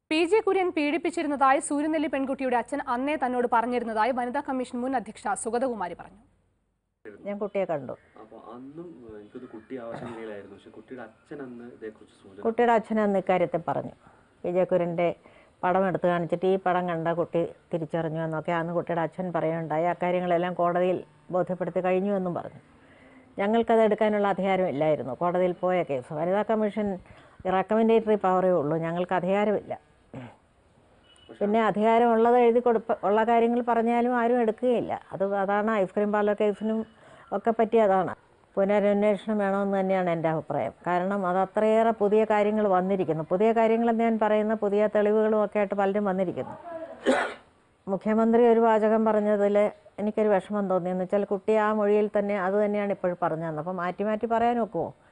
P J Kurien പീഡിപ്പിച്ചിരുന്നതായി സൂര്യനെല്ലി പെൺകുട്ടിയുടെ അച്ഛൻ അന്നേ തന്നോട് പറഞ്ഞിരുന്നതായി വനിതാ കമ്മീഷൻ മുൻ അധ്യക്ഷ സുഗതകുമാരി പറഞ്ഞു ഞാൻ കുട്ടിയെ കണ്ടു അപ്പോൾ അന്നും ഏഹ്, എനിക്കൊരു കുട്ടി ആവശ്യമില്ലായിരുന്നു പക്ഷെ കുട്ടിയുടെ അച്ഛൻ അന്ന് ഇതേക്കുറിച്ച് സൂചന കുട്ടിയുടെ അച്ഛൻ അന്ന് ഇക്കാര്യത്തിൽ പറഞ്ഞു വിജയകുരൻ്റെ പടം എടുത്ത് കാണിച്ചിട്ട് ഈ പടം കണ്ട കുട്ടി തിരിച്ചറിഞ്ഞു എന്നൊക്കെ അന്ന് കുട്ടിയുടെ അച്ഛൻ പറയുകയുണ്ടായി അക്കാര്യങ്ങളെല്ലാം കോടതിയിൽ ബോധ്യപ്പെടുത്തി കഴിഞ്ഞു എന്നും പറഞ്ഞു ഞങ്ങൾക്കത് എടുക്കാനുള്ള അധികാരം ഇല്ലായിരുന്നു കോടതിയിൽ പോയ കേസ് വനിതാ കമ്മീഷൻ റെക്കമെൻഡേറ്ററി പവറേ ഉള്ളൂ ഞങ്ങൾക്ക് അധികാരമില്ല പിന്നെ അധികാരമുള്ളത് എഴുതി കൊടുപ്പ ഉള്ള കാര്യങ്ങൾ പറഞ്ഞാലും ആരും എടുക്കുകയില്ല അത് അതാണ് ഐസ്ക്രീം പാർലർ കേസിനും ഒക്കെ പറ്റി അതാണ് പുനരന്വേഷണം വേണമെന്ന് തന്നെയാണ് എൻ്റെ അഭിപ്രായം കാരണം അത് അത്രയേറെ പുതിയ കാര്യങ്ങൾ വന്നിരിക്കുന്നു പുതിയ കാര്യങ്ങളെന്ന് ഞാൻ പറയുന്ന പുതിയ തെളിവുകളും ഒക്കെ ആയിട്ട് പലരും വന്നിരിക്കുന്നു മുഖ്യമന്ത്രി ഒരു വാചകം പറഞ്ഞതിൽ എനിക്കൊരു വിഷമം തോന്നി എന്ന് വെച്ചാൽ കുട്ടി ആ മൊഴിയിൽ തന്നെ അത് തന്നെയാണ് ഇപ്പോഴും പറഞ്ഞു തന്നത് അപ്പോൾ മാറ്റി മാറ്റി പറയാൻ ഒക്കുമോ